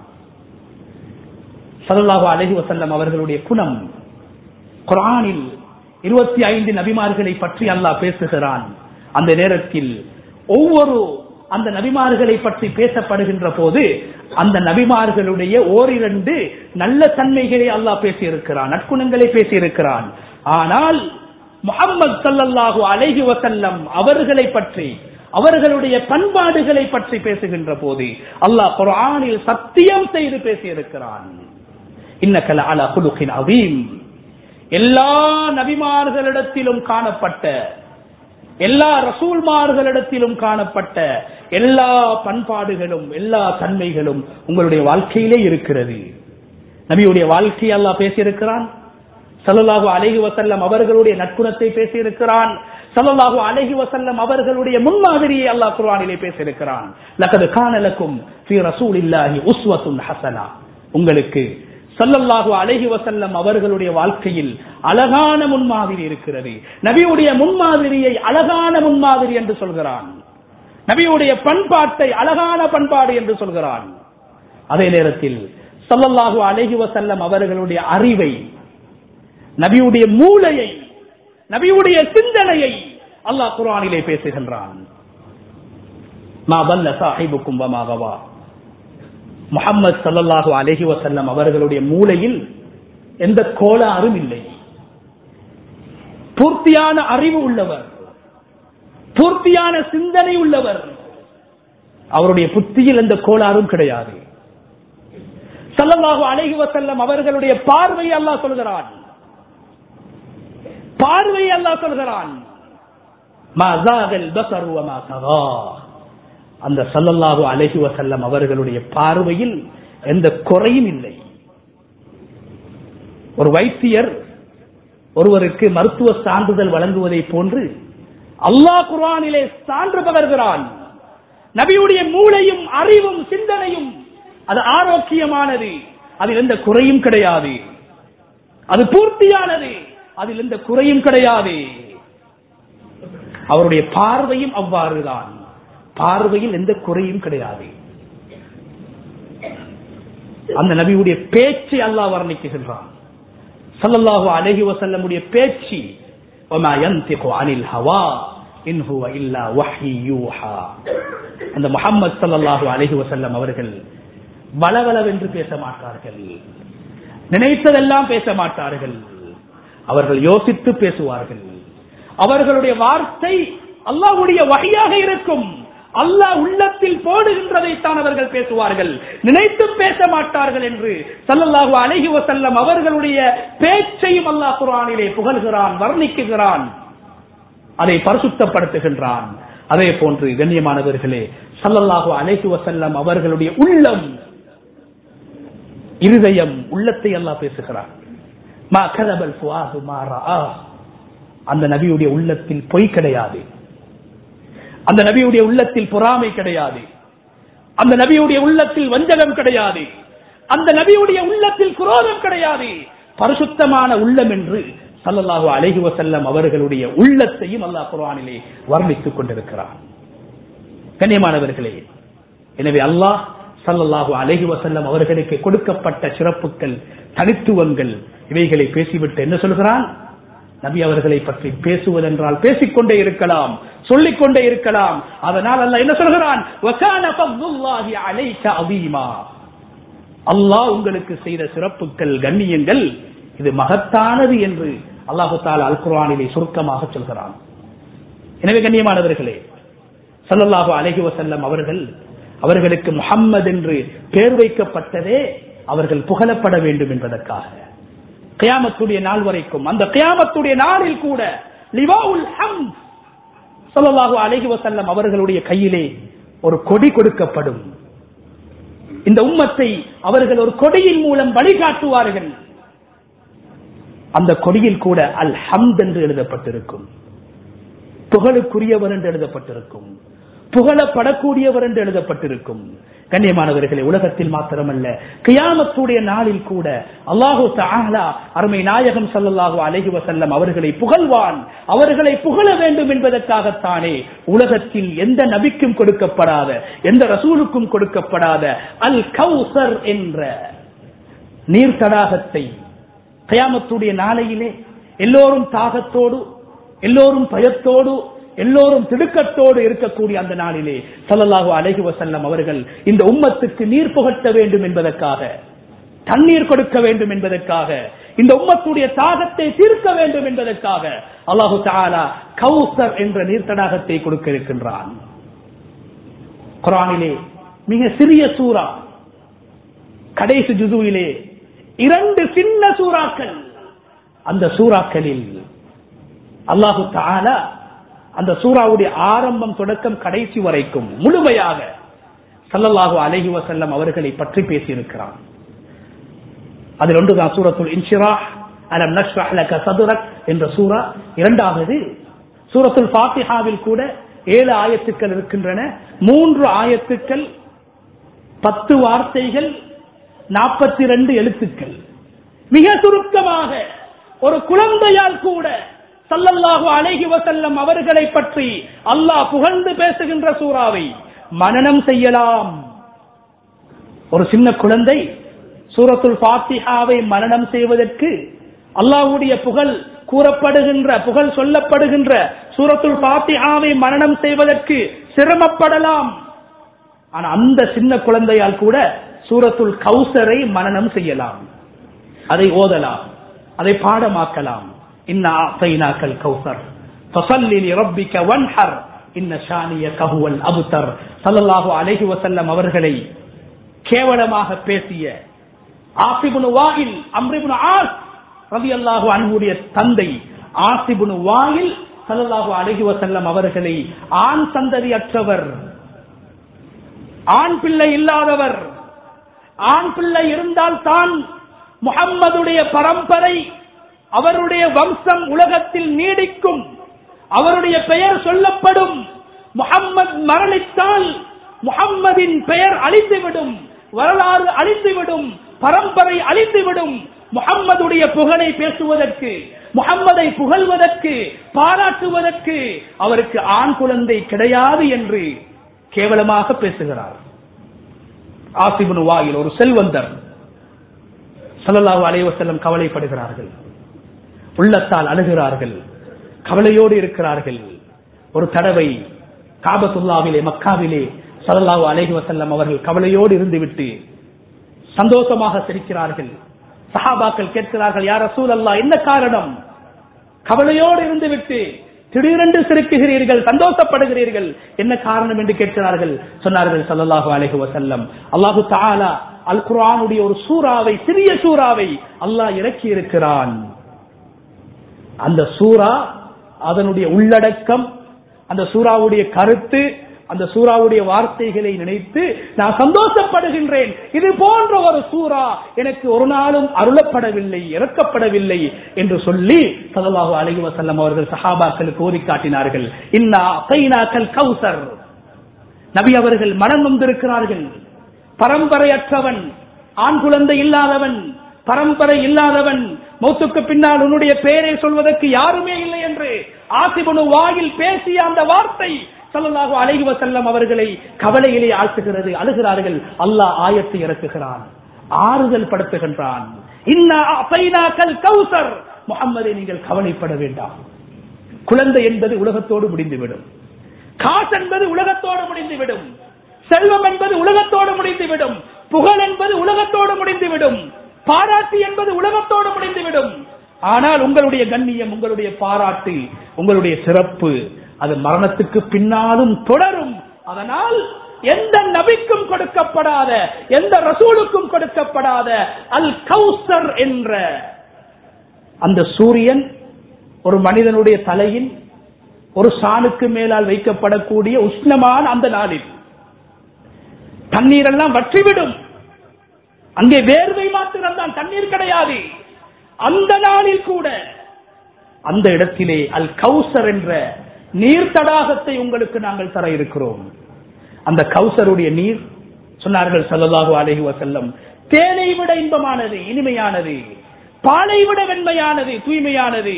ஸல்லல்லாஹு அலைஹி வஸல்லம் அவர்களுடைய குணம் குர்ஆனில் இருபத்தி ஐந்து நபிமார்களை பற்றி அல்லாஹ் பேசுகிறான் அந்த நேரத்தில் ஒவ்வொரு அந்த நபிமார்களை பற்றி பேசப்படுகின்ற போது அந்த நபிமார்களுடைய ஓரிரண்டு நல்ல தன்மைகளை அல்லாஹ் பேசியிருக்கிறான் நற்குணங்களை பேசியிருக்கிறான் ஆனால் முகம்மது சல்லல்லாஹு அலைஹி வசல்லம் அவர்களை பற்றி அவர்களுடைய பண்பாடுகளை பற்றி பேசுகின்ற போது அல்லாஹ் குர்ஆனில் சத்தியம் செய்து பேசியிருக்கிறான் இன்னக்கல அலா குலுகின் அவீம் எல்லா நபிமார்களிடத்திலும் காணப்பட்ட எல்லா ரசூல்மார்களிடத்திலும் காணப்பட்ட எல்லா பண்பாடுகளும் எல்லா தன்மைகளும் உங்களுடைய வாழ்க்கையிலே இருக்கிறது நபியுடைய வாழ்க்கை அல்லாஹ் பேசியிருக்கிறான் சல்லல்லாஹு அலைஹி வசல்லம் அவர்களுடைய நற்குணத்தை பேசியிருக்கிறான் சல்லல்லாஹு அலைஹி வசல்லம் அவர்களுடைய முன்மாதிரியை அல்லாஹ் குர்ஆனிலே பேசியிருக்கிறான் லக்கது கானலக்கும் ஃபீ ரசூலில்லாஹி உஸ்வத்துன் ஹஸனா உங்களுக்கு சல்லல்லாஹு அலைஹி வசல்லம் அவர்களுடைய வாழ்க்கையில் அழகான முன்மாதிரி இருக்கிறது நபியுடைய முன்மாதிரியை அழகான முன்மாதிரி என்று சொல்கிறான் நபியுடைய பண்பாட்டை அழகான பண்பாடு என்று சொல்கிறான் அதே நேரத்தில் சல்லல்லாஹு அலைஹி வசல்லம் அவர்களுடைய அறிவை நபியுடைய மூளையை நபியுடைய சிந்தனையை அல்லாஹ் குர்ஆனிலே பேசுகின்றான் மா பல்ல சாஹிபுக்கும் வமாகவா முகம்மது சல்லல்லாஹு அலஹி வசல்லம் அவர்களுடைய மூளையில் எந்த கோளாறும் இல்லை பூர்த்தியான அறிவு உள்ளவர் பூர்த்தியான சிந்தனை உள்ளவர் அவருடைய புத்தியில் எந்த கோளாறும் கிடையாது சல்லல்லாஹு அலஹி வசல்லம் அவர்களுடைய பார்வை அல்லாஹ் சொல்கிறான் பார்வை அல்லாஹ் சொல்கிறான் அந்த சல்லல்லாஹு அலஹி வசல்லம் அவர்களுடைய பார்வையில் எந்த குறையும் இல்லை ஒரு வைத்தியர் ஒருவருக்கு மருத்துவ சான்றிதழ் வழங்குவதை போன்று அல்லாஹ் குர்ஆனிலே சான்று பகர்கிறான் நபியுடைய மூளையும் அறிவும் சிந்தனையும் அது ஆரோக்கியமானது அதில் எந்த குறையும் கிடையாது அது பூர்த்தியானது அதில் எந்த குறையும் கிடையாது அவருடைய பார்வையும் அவ்வாறுதான் பார்வையில் எந்த குறையும் கிடையாது அந்த நபியுடைய பேச்சை அல்லாஹ் வர்ணிக்குகின்றான் சல்லல்லாஹு அலஹி வசல்லமுடைய பேச்சு அனில் ஹவா இன் ஹுவ இல்லா வஹி யூஹா அந்த முஹம்மது சல்லல்லாஹு அலஹி வசல்லம் அவர்கள் வளவளவென்று பேச மாட்டார்கள் நினைத்ததெல்லாம் பேச மாட்டார்கள் அவர்கள் யோசித்து பேசுவார்கள் அவர்களுடைய வார்த்தை அல்லாஹ்வுடைய வகையாக இருக்கும் அல்லாஹ் உள்ளத்தில் போடுகின்றதைத்தான் அவர்கள் பேசுவார்கள் நினைத்து பேச மாட்டார்கள் என்று சல்லல்லாஹு அலைஹி வசல்லம் அவர்களுடைய பேச்சையும் அல்லாஹ் குரானிலே புகழ்கிறான் வர்ணிக்குகிறான் அதை பரிசுத்தப்படுத்துகின்றான் அதே போன்று கண்ணியமானவர்களே சல்லல்லாஹு அலைஹி வசல்லம் அவர்களுடைய உள்ளம் இருதயம் உள்ளத்தை அல்லாஹ் பேசுகிறான் மா கதபல் ஃபுஆது மா ரஆ அந்த நபியுடைய உள்ளத்தில் பொய் கிடையாது அந்த நபியுடைய உள்ளத்தில் பொறாமை கிடையாது அந்த நபியுடைய உள்ளத்தில் வஞ்சகம் கிடையாது அந்த நபியுடைய உள்ளத்தில் குரோதம் கிடையாது பரிசுத்தமான உள்ளம் என்று சல்லல்லாஹு அலைஹி வசல்லம் அவர்களுடைய உள்ளத்தையும் அல்லாஹ் குர்ஆனிலே வர்ணித்துக் கொண்டிருக்கிறார் கண்ணியமானவர்களே எனவே அல்லாஹ் சல்லல்லாஹு அலைஹி வசல்லம் அவர்களுக்கு கொடுக்கப்பட்ட சிறப்புகள் தனித்துவங்கள் இவைகளை பேசிவிட்டு என்ன சொல்கிறான் நபி அவர்களை பற்றி பேசுவதென்றால் பேசிக்கொண்டே இருக்கலாம் சொல்லிக் கொண்டே இருக்கலாம் அதனால் அல்ல என்ன சொல்கிறான் அல்லாஹ் உங்களுக்கு செய்த சிறப்புகள் கண்ணியங்கள் இது மகத்தானது என்று அல்லாஹு தாலா அல் குர்ஆனிலே சுருக்கமாக சொல்கிறான் எனவே கண்ணியமானவர்களே சல்லல்லாஹு அலைஹி வசல்லம் அவர்கள் அவர்களுக்கு முஹம்மது என்று பெயர் வைக்கப்பட்டதே அவர்கள் புகழப்பட வேண்டும் என்பதற்காக கியாமத்துடைய நாள் வரைக்கும் அந்த கியாமத்துடைய நாளில் கூட லிவாவுல் ஹம் சொல்லலாகு அழகி வசல்லம் அவர்களுடைய கையிலே ஒரு கொடி கொடுக்கப்படும் இந்த உம்மத்தை அவர்கள் ஒரு கொடியின் மூலம் வழிகாட்டுவார்கள் அந்த கொடியில் கூட அல் ஹம்த் என்று எழுதப்பட்டிருக்கும் புகழுக்குரியவர் என்று எழுதப்பட்டிருக்கும் புகழப்படக்கூடியவர் என்று எழுதப்பட்டிருக்கும் கண்ணியமானவர்களே உலகத்தில் மாத்திரமல்ல கியாமத்துடைய நாளில் கூட அல்லாஹு தஆலா அருமை நாயகம் ஸல்லல்லாஹு அலைஹி வஸல்லம் அவர்களை புகழ்வான் அவர்களை புகழ வேண்டும் என்பதற்காகத்தானே உலகத்தில் எந்த நபிக்கும் கொடுக்கப்படாத எந்த ரசூலுக்கும் கொடுக்கப்படாத அல் கௌசர் என்ற நீர் தடாகத்தை கயாமத்துடைய நாளையிலே எல்லோரும் தாகத்தோடு எல்லோரும் பயத்தோடு எல்லோரும் திடுக்கத்தோடு இருக்கக்கூடிய அந்த நாளிலே ஸல்லல்லாஹு அலைஹி வஸல்லம் அவர்கள் இந்த உம்மத்துக்கு நீர் புகட்ட வேண்டும் என்பதற்காக தண்ணீர் கொடுக்க வேண்டும் என்பதற்காக இந்த உம்மத்துடைய தாகத்தை தீர்க்க வேண்டும் என்பதற்காக அல்லாஹு தஆலா கௌசர் என்ற நீர் தடாகத்தை கொடுக்க இருக்கின்றான் குரானிலே மிக சிறிய சூரா கடைசி ஜுதுவிலே இரண்டு சின்ன சூறாக்கள் அந்த சூறாக்களில் அல்லாஹு தஆலா அந்த சூறாவுடைய ஆரம்பம் தொடக்கம் கடைசி வரைக்கும் முழுமையாக ஸல்லல்லாஹு அலைஹி வஸல்லம் அவர்களை பற்றி பேசியிருக்கிறான் அதில் ஒன்றுதான் சூரத்துல் இன்ஷிராஹ் அலம் நஷ்ரஹ் லக சதுரக் என்ற சூரா இரண்டாவது சூரத்துல் ஃபாத்திஹாவில் கூட ஏழு ஆயத்துக்கள் இருக்கின்றன மூன்று ஆயத்துக்கள் பத்து வார்த்தைகள் நாற்பத்தி ரெண்டு எழுத்துக்கள் மிக சுருக்கமாக ஒரு குழந்தையால் கூட சல்லல்லாஹு அலைஹி வசல்லம் அவர்களை பற்றி அல்லாஹ் புகழ்ந்து பேசுகின்ற சூறாவை மனனம் செய்யலாம் ஒரு சின்ன குழந்தை சூரத்துல் ஃபாத்திஹாவை மனனம் செய்வதற்கு அல்லாஹ்வுடைய புகழ் கூறப்படுகின்ற புகழ் சொல்லப்படுகின்ற சூரத்துல் ஃபாத்திஹாவை மனனம் செய்வதற்கு சிரமப்படலாம் ஆனா அந்த சின்ன குழந்தையால் கூட சூரத்துல் கௌசரை மனனம் செய்யலாம் அதை ஓதலாம் அதை பாடமாக்கலாம் இன்ன ஆத்தைனாக்கல் கௌசர் ஃபஸல்லி லிரப்பிக வன்ஹர் இன்ன ஷானியக ஹுவல் அபுதர் ஸல்லல்லாஹு அலைஹி வஸல்லம் அவர்களை கேவலமாக பேசிய ஆசிபுனு வாயில் அம்ரிபுனு ஆஸ் ரலியல்லாஹு அன்ஹுடைய தந்தை ஆசிபுனு வாயில் ஸல்லல்லாஹு அலைஹி வஸல்லம் அவர்களை ஆண் சந்ததியற்றவர் ஆண் பிள்ளை இல்லாதவர் ஆண் பிள்ளை இருந்தால் தான் முகம்மதுடைய பரம்பரை அவருடைய வம்சம் உலகத்தில் நீடிக்கும் அவருடைய பெயர் சொல்லப்படும் முகம்மது மரணித்தால் முகம்மதின் பெயர் அழிந்துவிடும் வரலாறு அழிந்துவிடும் பரம்பரை அழிந்துவிடும் முகம்மதுடைய புகழை பேசுவதற்கு முகம்மதை புகழ்வதற்கு பாராட்டுவதற்கு அவருக்கு ஆண் குழந்தை கிடையாது என்று கேவலமாக பேசுகிறார் ஆசிபுன் வாயில் ஒரு செல்வந்தர் சல்லல்லாஹு அலைஹி வஸல்லம் கவலைப்படுகிறார்கள் உள்ளத்தால் அழுகிறார்கள் கவலையோடு இருக்கிறார்கள் ஒரு தடவை காபத்துல்லாவிலே மக்காவிலே சல்லல்லாஹு அலைஹி வஸல்லம் அவர்கள் கவலையோடு இருந்துவிட்டு சந்தோஷமாக சிரிக்கிறார்கள் சஹாபாக்கள் கேட்கிறார்கள் யார் ரசூல் அல்லாஹ் என்ன காரணம் கவலையோடு இருந்துவிட்டு திடீரென்று சிரிக்குகிறீர்கள் சந்தோஷப்படுகிறீர்கள் என்ன காரணம் என்று கேட்கிறார்கள் சொன்னார்கள் சல்லல்லாஹு அலைஹி வஸல்லம் அல்லாஹு தஆலா அல் குர்ஆனுடைய ஒரு சூறாவை சிறிய சூறாவை அல்லாஹ் இறக்கி இருக்கிறான் அந்த சூரா அதனுடைய உள்ளடக்கம் அந்த சூறாவுடைய கருத்து அந்த சூறாவுடைய வார்த்தைகளை நினைத்து நான் சந்தோஷப்படுகின்றேன் இது போன்ற ஒரு சூறா எனக்கு ஒரு நாளும் அருளப்படவில்லை இறக்கப்படவில்லை என்று சொல்லி சல்லாஹு அலைஹி வஸல்லம் அவர்கள் சஹாபாக்களுக்கு ஓதி காட்டினார்கள் இன்னா கைனாக்கல் கௌசர் நபி அவர்கள் மனம் வந்திருக்கிறார்கள் பரம்பரையற்றவன் ஆண் குழந்தை இல்லாதவன் பரம்பரை இல்லாதவன் மௌத்துக்கு பின்னால் உன்னுடைய பெயரை சொல்வதற்கு யாருமே இல்லை என்று ஆசிபனு வாயில் பேசிய அந்த வார்த்தை சல்லல்லாஹு அலைஹி வஸல்லம் அவர்களை கவலையிலே ஆழ்த்துகிறது அழுகிறார்கள் அல்லாஹ் ஆயத்தை இறக்குகிறான் ஆறுதல் படுத்துகின்றான் இன்னா அஃபைனாக்கல் கௌசர் முகம்மதை நீங்கள் கவலைப்பட வேண்டாம் குழந்தை என்பது உலகத்தோடு முடிந்துவிடும் காசு என்பது உலகத்தோடு முடிந்துவிடும் செல்வம் என்பது உலகத்தோடு முடிந்துவிடும் புகழ் என்பது உலகத்தோடு முடிந்துவிடும் பாராட்டு என்பது உலகத்தோடு முடிந்துவிடும் ஆனால் உங்களுடைய கண்ணியம் உங்களுடைய பாராட்டு உங்களுடைய சிறப்பு அது மரணத்துக்கு பின்னாலும் தொடரும் அதனால் எந்த நபிக்கும் கொடுக்கப்படாத எந்த ரசூலுக்கும் கொடுக்கப்படாத அல் கௌசர் என்ற அந்த சூரியன் ஒரு மனிதனுடைய தலையில் ஒரு சாணுக்கு மேலால் வைக்கப்படக்கூடிய உஷ்ணமான அந்த நாளில் தண்ணீர் எல்லாம் வற்றிவிடும் அங்கே வேர்வை மாத்திரம் தான் தண்ணீர் கிடையாது அந்த நாளில் கூட அந்த இடத்திலே அல் கௌசர் என்ற நீர் தடாகத்தை உங்களுக்கு நாங்கள் தர இருக்கிறோம் அந்த கௌசருடைய நீர் சொன்னார்கள் ஸல்லல்லாஹு அலைஹி வஸல்லம் தேனை விட இன்பமானது இனிமையானது பாலை விட வெண்மையானது தூய்மையானது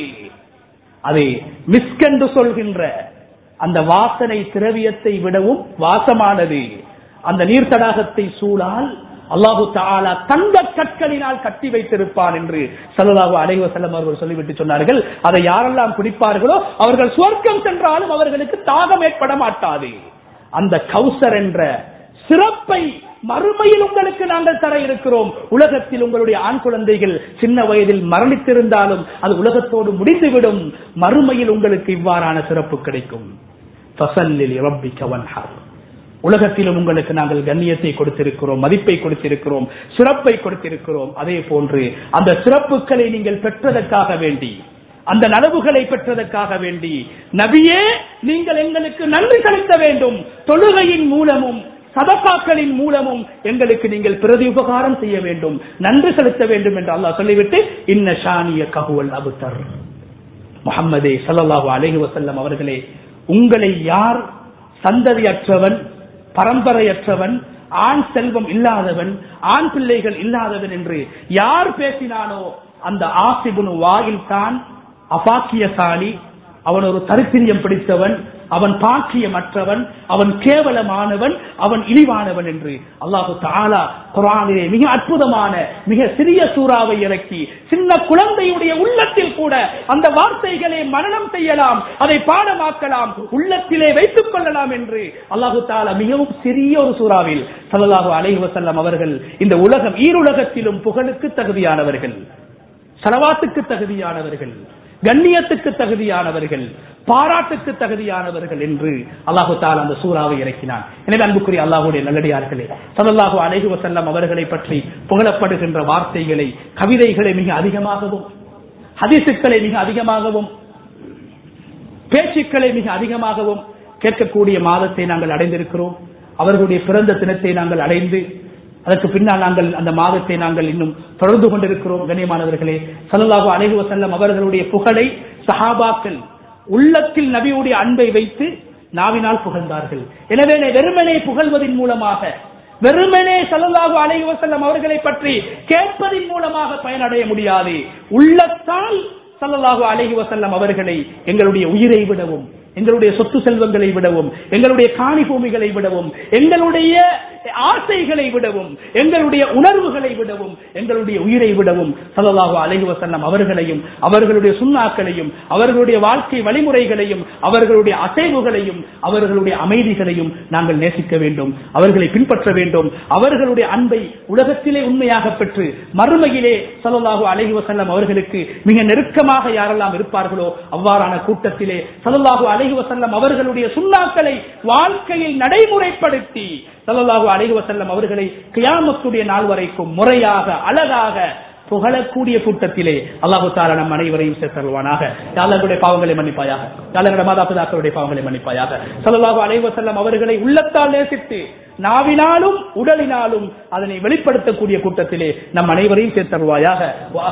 அது மிஸ்கென்று சொல்கின்ற அந்த வாசனை திரவியத்தை விடவும் வாசமானது அந்த நீர் தடாகத்தை சூழால் அல்லாஹு தாலா தங்க கற்களினால் கட்டி வைத்திருப்பான் என்று சல்லல்லாஹு அலைஹி வஸல்லம் அவர்கள் சொல்லிவிட்டு சொன்னார்கள் அதை யாரெல்லாம் குடிப்பார்களோ அவர்கள் சுவர்க்கம் சென்றாலும் அவர்களுக்கு தாகம் ஏற்பட மாட்டாது அந்த கௌசர் என்ற சிறப்பை மறுமையில் உங்களுக்கு நாங்கள் தர இருக்கிறோம் உலகத்தில் உங்களுடைய ஆண் குழந்தைகள் சின்ன வயதில் மரணித்திருந்தாலும் அது உலகத்தோடு முடிந்துவிடும் மறுமையில் உங்களுக்கு இவ்வாறான சிறப்பு கிடைக்கும் ஃபஸல்லில் ரப்பிக்க வன்ஹர் உலகத்திலும் உங்களுக்கு நாங்கள் கண்ணியத்தை கொடுத்திருக்கிறோம் மதிப்பை கொடுத்திருக்கிறோம் சிறப்பை கொடுத்திருக்கிறோம் அதே போன்று அந்த சிறப்புகளை நீங்கள் பெற்றதற்காக வேண்டி அந்த நனவுகளை பெற்றதற்காக வேண்டி நபியே நீங்கள் எங்களுக்கு நன்றி செலுத்த வேண்டும் தொழுகையின் மூலமும் சதப்பாக்களின் மூலமும் எங்களுக்கு நீங்கள் பிரதி உபகாரம் செய்ய வேண்டும் நன்றி செலுத்த வேண்டும் என்று அல்லாஹ் சொல்லிவிட்டு இன்ன ஷானிய ககுவல் அபுத்தர் முகம்மதே ஸல்லல்லாஹு அலைஹி வஸல்லம் அவர்களே உங்களை யார் சந்ததியற்றவன் பரம்பரையற்றவன் ஆண் செல்வம் இல்லாதவன் ஆண் பிள்ளைகள் இல்லாதவன் என்று யார் பேசினானோ அந்த ஆசிபுனு வாயில் தான் அபாக்கியசாலி அவன் ஒரு தரித்திரியம் பிடித்தவன் அவன் பாக்கியமற்றவன் அவன் கேவலமானவன் அவன் இழிவானவன் என்று அல்லாஹு தாலா குரானிலே மிக அற்புதமான மிக சிறிய சூறாவை இறக்கி சின்ன குழந்தையுடைய உள்ளத்தில் கூட அந்த வார்த்தைகளை மனனம் செய்யலாம் அதை பாடமாக்கலாம் உள்ளத்திலே வைத்துக் கொள்ளலாம் என்று அல்லாஹு தாலா மிகவும் சிறிய ஒரு சூறாவில் சல்லல்லாஹு அலைஹி வஸல்லம் அவர்கள் இந்த உலகம் ஈருலகத்திலும் புகழுக்கு தகுதியானவர்கள் சலவாத்துக்கு தகுதியானவர்கள் கண்ணியத்துக்கு தகுதியானவர்கள் பாராட்டுக்கு தகுதியானவர்கள் என்று அல்லாஹு தால் அந்த சூறாவை இறக்கினான் எனவே அன்புக்குரிய அல்லாஹுடைய நல்லடியார்களே சல்லல்லாஹு அலைஹி வஸல்லம் அவர்களை பற்றி புகழப்படுகின்ற வார்த்தைகளை கவிதைகளை மிக அதிகமாகவும் ஹதீசுக்களை மிக அதிகமாகவும் பேச்சுக்களை மிக அதிகமாகவும் கேட்கக்கூடிய மாதத்தை நாங்கள் அடைந்திருக்கிறோம் அவர்களுடைய பிறந்த தினத்தை நாங்கள் அடைந்து அதற்கு பின்னால் நாங்கள் அந்த மாதத்தை நாங்கள் இன்னும் தொடர்ந்து கொண்டிருக்கிறோம் கண்ணியமானவர்களே சல்லல்லாஹு அலைஹி வஸல்லம் அவர்களுடைய புகழை சஹாபாக்கள் உள்ளத்தில் நபியுடைய அன்பை வைத்து நாவினால் புகழ்ந்தார்கள் எனவே வெறுமனே புகழ்வதன் மூலமாக வெறுமனே சல்லல்லாஹு அலைஹி வஸல்லம் அவர்களை பற்றி கேட்பதின் மூலமாக பயனடைய முடியாது உள்ளத்தால் சல்லல்லாஹு அலைஹி வஸல்லம் அவர்களை எங்களுடைய உயிரை விடவும் எங்களுடைய சொத்து செல்வங்களை விடவும் எங்களுடைய காணி பூமிகளை விடவும் எங்களுடைய ஆசைகளை விடவும் எங்களுடைய உணர்வுகளை விடவும் எங்களுடைய உயிரை விடவும் சல்லல்லாஹு அலைஹி வஸல்லம் அவர்களையும் அவர்களுடைய சுண்ணாக்களையும் அவர்களுடைய வாழ்க்கை வழிமுறைகளையும் அவர்களுடைய அசைவுகளையும் அவர்களுடைய அமைதிகளையும் நாங்கள் நேசிக்க வேண்டும் அவர்களை பின்பற்ற வேண்டும் அவர்களுடைய அன்பை உலகத்திலே உண்மையாக பெற்று மறுமையிலே சல்லல்லாஹு அலைஹி வஸல்லம் அவர்களுக்கு மிக நெருக்கமாக யாரெல்லாம் இருப்பார்களோ அவ்வாறான கூட்டத்திலே சல்லல்லாஹு அலைஹி வஸல்லம் அவர்களுடைய சுண்ணாக்களை வாழ்க்கையில் நடைமுறைப்படுத்தி சல்லல்லாஹு அலைஹி வஸல்லம் அவர்களை கியாமத்துடைய நாள் வரைக்கும் முறையாக அழகாக புகழக்கூடிய கூட்டத்திலே அல்லாஹு தாலா நம் அனைவரையும் சேர்த்தருவானாக யாழர்களுடைய பாவங்களை மன்னிப்பாயாக யாழர்களுடைய மாதாபிதாக்களுடைய பாவங்களை மன்னிப்பாயாக சல்லல்லாஹு அலைஹி வஸல்லம் அவர்களை உள்ளத்தால் நேசித்து நாவினாலும் உடலினாலும் அதனை வெளிப்படுத்தக்கூடிய கூட்டத்திலே நம் அனைவரையும் சேர்த்தருவாயாக